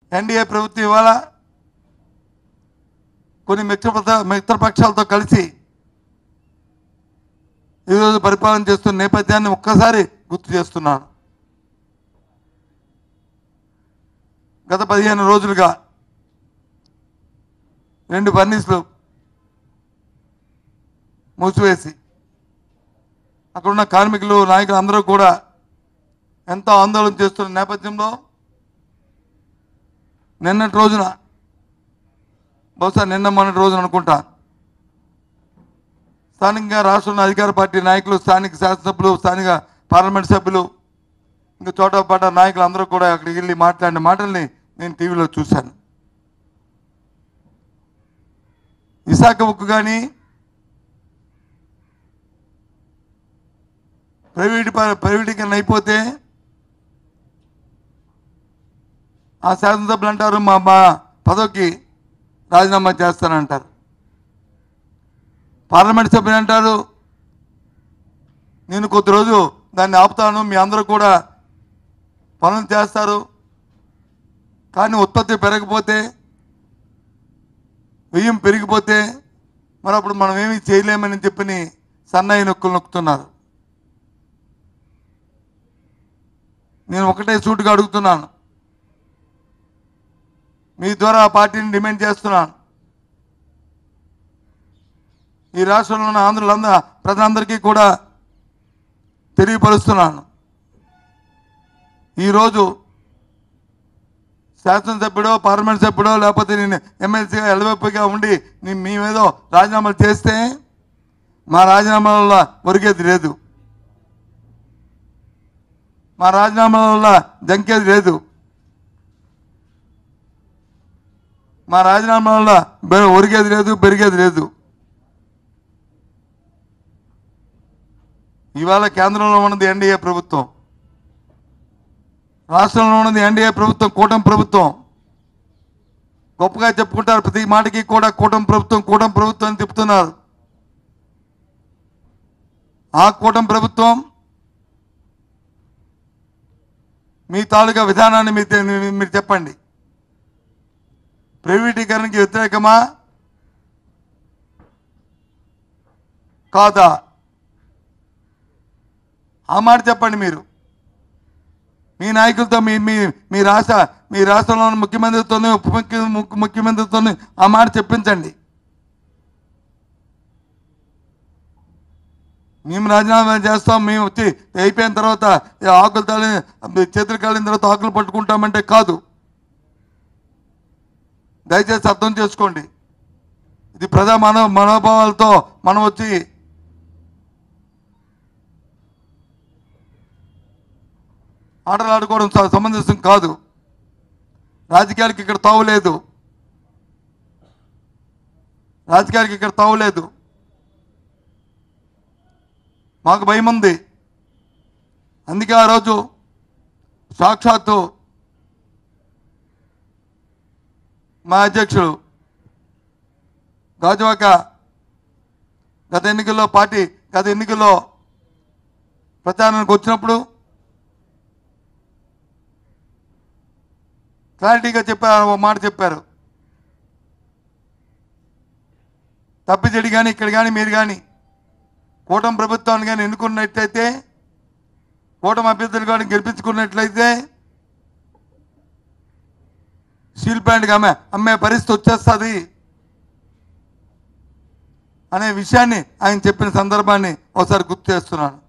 NDA ప్రభుత్వం ఇవాళ కొన్ని మిత్ర మిత్రపక్షాలతో కలిసి ఈరోజు పరిపాలన చేస్తున్న నేపథ్యాన్ని ఒక్కసారి గుర్తు చేస్తున్నాను గత పదిహేను రోజులుగా రెండు ఫర్నిస్లు మూసివేసి అక్కడున్న కార్మికులు నాయకులు అందరూ కూడా ఎంతో ఆందోళన చేస్తున్న నేపథ్యంలో నిన్నటి రోజున బహుశా నిన్న మొన్నటి రోజున అనుకుంటా స్థానికంగా రాష్ట్రంలో అధికార పార్టీ నాయకులు స్థానిక శాసనసభ్యులు స్థానిక పార్లమెంట్ సభ్యులు ఇంకా చోట పాట నాయకులు అందరూ కూడా అక్కడికి వెళ్ళి మాట్లాడిన మాటల్ని నేను టీవీలో చూశాను విశాఖ ఉక్కు కానీ ప్రైవేట్ ప- ప్రైవేటీకరణ అయిపోతే ఆ శాసనసభ్యులు అంటారు మా మా పదవికి రాజీనామా చేస్తానంటారు పార్లమెంట్ సభ్యులు అంటారు నేను కొద్ది రోజు దాన్ని ఆపుతాను మీ అందరూ కూడా పనులు చేస్తారు కానీ ఉత్పత్తి పెరగకపోతే వ్యయం పెరిగిపోతే మరి అప్పుడు మనం ఏమీ చేయలేమని చెప్పని సన్నాయి నొక్కులు నొక్కుతున్నారు నేను ఒకటే సూటుగా అడుగుతున్నాను మీ ద్వారా ఆ పార్టీని డిమాండ్ చేస్తున్నాను ఈ రాష్ట్రంలో ఉన్న ఆంధ్రులందరూ ప్రజలందరికీ కూడా తెలియపరుస్తున్నాను ఈరోజు శాసనసభ్యుడో పార్లమెంట్ సభ్యుడో లేకపోతే నేను ఎమ్మెల్సీగా ఎలవెప్పుగా ఉండి నీ- మేమేదో రాజీనామాలు చేస్తే మా రాజీనామాల వల్ల ఒరిగేది లేదు మా రాజీనామాల వల్ల జంకేది లేదు మా రాజీనామా వల్ల బె- ఒరిగేది లేదు పెరిగేది లేదు ఇవాళ కేంద్రంలో ఉన్నది ఎన్డీఏ ప్రభుత్వం రాష్ట్రంలో ఉన్నది ఎన్డీఏ ప్రభుత్వం కూటమి ప్రభుత్వం గొప్పగా చెప్పుకుంటారు ప్రతి మాటకి కూడా కూటమి ప్రభుత్వం కూటమి ప్రభుత్వం అని చెప్తున్నారు ఆ కూటమి ప్రభుత్వం మీ తాలూకా విధానాన్ని మీరు తె- మీరు చెప్పండి ప్రైవేటీకరణకి వ్యతిరేకమా కాదా ఆ మాట చెప్పండి మీరు మీ నాయకులతో మీ మీ మీ రాష్ట్ర మీ రాష్ట్రంలో ఉన్న ముఖ్యమంత్రితోనే ఉప ముఖ్య ముఖ్య- ముఖ్యమంత్రితోనే ఆ మాట చెప్పించండి మేము రాజీనామా చేస్తాం మేము వచ్చి అయిపోయిన తర్వాత ఈ ఆకులు తాళి చేతులు కాలిన తర్వాత ఆకులు పట్టుకుంటామంటే కాదు దయచేసి అర్థం చేసుకోండి ఇది ప్రజా మనో మనోభావాలతో మనం వచ్చి ఆటలు ఆడుకోవడం స- సమంజసం కాదు రాజకీయాలకి ఇక్కడ తావులేదు రాజకీయాలకి ఇక్కడ తావులేదు మాకు భయం ఉంది అందుకే ఆ రోజు సాక్షాత్తు మా అధ్యక్షుడు గాజువాక గత ఎన్నికల్లో పార్టీ గత ఎన్నికల్లో ప్రచారానికి వచ్చినప్పుడు క్లారిటీగా చెప్పారు ఒక మాట చెప్పారు తప్పిచెడి కానీ ఇక్కడ కానీ మీరు కానీ కూటమి ప్రభుత్వాన్ని కానీ ఎన్నుకున్నట్లయితే కూటమి అభ్యర్థులు కానీ గెలిపించుకున్నట్లయితే స్టీల్ ప్లాంట్కి అమ్మే అమ్మే పరిస్థితి వచ్చేస్తుంది అనే విషయాన్ని ఆయన చెప్పిన సందర్భాన్ని ఒకసారి గుర్తు చేస్తున్నాను